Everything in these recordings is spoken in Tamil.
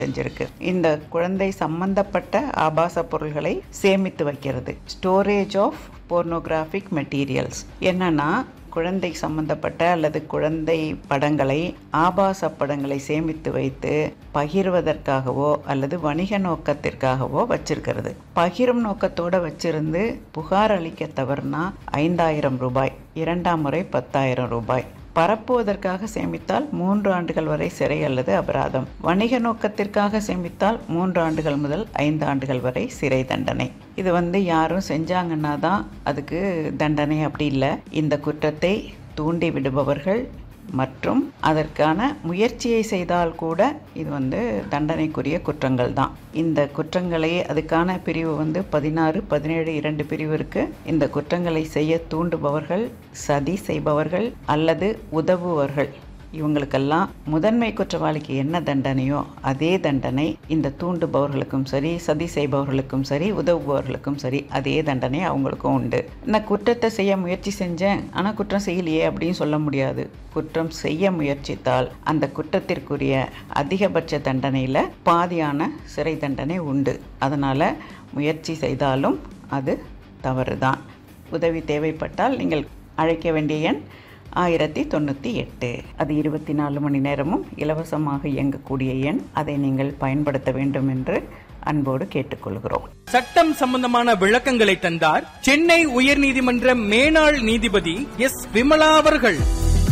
செஞ்சிருக்கு இந்த குழந்தை சம்பந்தப்பட்ட ஆபாச பொருள்களை சேமித்து வைக்கிறது ஸ்டோரேஜ் ஆஃப் போர்னோகிராஃபிக் மெட்டீரியல்ஸ் என்னன்னா குழந்தை சம்பந்தப்பட்ட அல்லது குழந்தை படங்களை ஆபாச படங்களை சேமித்து வைத்து பகிர்வதற்காகவோ அல்லது வணிக நோக்கத்திற்காகவோ வச்சிருக்கிறது பகிரும் நோக்கத்தோட வச்சிருந்து புகார் அளிக்க தவறுனா ஐந்தாயிரம் ரூபாய் இரண்டாம் முறை பத்தாயிரம் ரூபாய் பரப்புவதற்காக சேமித்தால் மூன்று ஆண்டுகள் வரை சிறை அல்லது அபராதம் வணிக நோக்கத்திற்காக சேமித்தால் மூன்று ஆண்டுகள் முதல் ஐந்து ஆண்டுகள் வரை சிறை தண்டனை இது வந்து யாரும் செஞ்சாங்கன்னா தான் அதுக்கு தண்டனை அப்படி இல்லை இந்த குற்றத்தை தூண்டி விடுபவர்கள் மற்றும் அதற்கான முயற்சியை செய்தால் கூட இது வந்து தண்டனைக்குரிய குற்றங்கள் தான் இந்த குற்றங்களை அதுக்கான பிரிவு வந்து பதினாறு பதினேழு இரண்டு பிரிவு இருக்கு இந்த குற்றங்களை செய்ய தூண்டுபவர்கள் சதி செய்பவர்கள் அல்லது உதவுவர்கள் இவங்களுக்கெல்லாம் முதன்மை குற்றவாளிக்கு என்ன தண்டனையோ அதே தண்டனை இந்த தூண்டுபவர்களுக்கும் சரி சதி செய்பவர்களுக்கும் சரி உதவுபவர்களுக்கும் சரி அதே தண்டனை அவங்களுக்கும் உண்டு நான் குற்றத்தை செய்ய முயற்சி செஞ்சேன் ஆனால் குற்றம் செய்யலையே அப்படின்னு சொல்ல முடியாது குற்றம் செய்ய முயற்சித்தால் அந்த குற்றத்திற்குரிய அதிகபட்ச தண்டனையில் பாதியான சிறை தண்டனை உண்டு அதனால் முயற்சி செய்தாலும் அது தவறுதான் உதவி தேவைப்பட்டால் நீங்கள் அழைக்க வேண்டிய எண் ஆயிரத்தி தொண்ணூற்றி எட்டு அது இருபத்தி நாலு மணி நேரமும் இலவசமாக இயங்கக்கூடிய எண் அதை நீங்கள் பயன்படுத்த வேண்டும் என்று அன்போடு கேட்டுக்கொள்கிறோம் சட்டம் சம்பந்தமான விளக்கங்களை தந்தார் சென்னை உயர்நீதிமன்ற மேனாள் நீதிபதி எஸ் விமலா அவர்கள்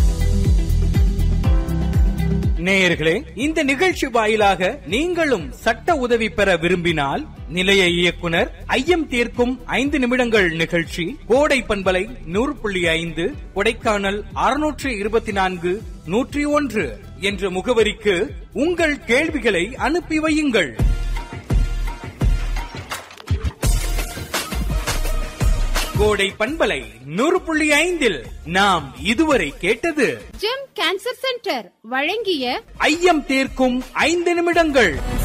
நேயர்களே இந்த நிகழ்ச்சி வாயிலாக நீங்களும் சட்ட உதவி பெற விரும்பினால் நிலைய இயக்குனர் ஐயம் தீர்க்கும் ஐந்து நிமிடங்கள் நிகழ்ச்சி கோடை பண்பலை நூறு புள்ளி ஐந்து கொடைக்கானல் அறுநூற்று இருபத்தி நான்கு நூற்றி ஒன்று என்ற முகவரிக்கு உங்கள் கேள்விகளை அனுப்பி வையுங்கள் கோடை பண்பலை நூறு புள்ளி ஐந்தில் நாம் இதுவரை கேட்டது ஜெம் கேன்சர் சென்டர் வழங்கிய ஐயம் தீர்க்கும் ஐந்து நிமிடங்கள்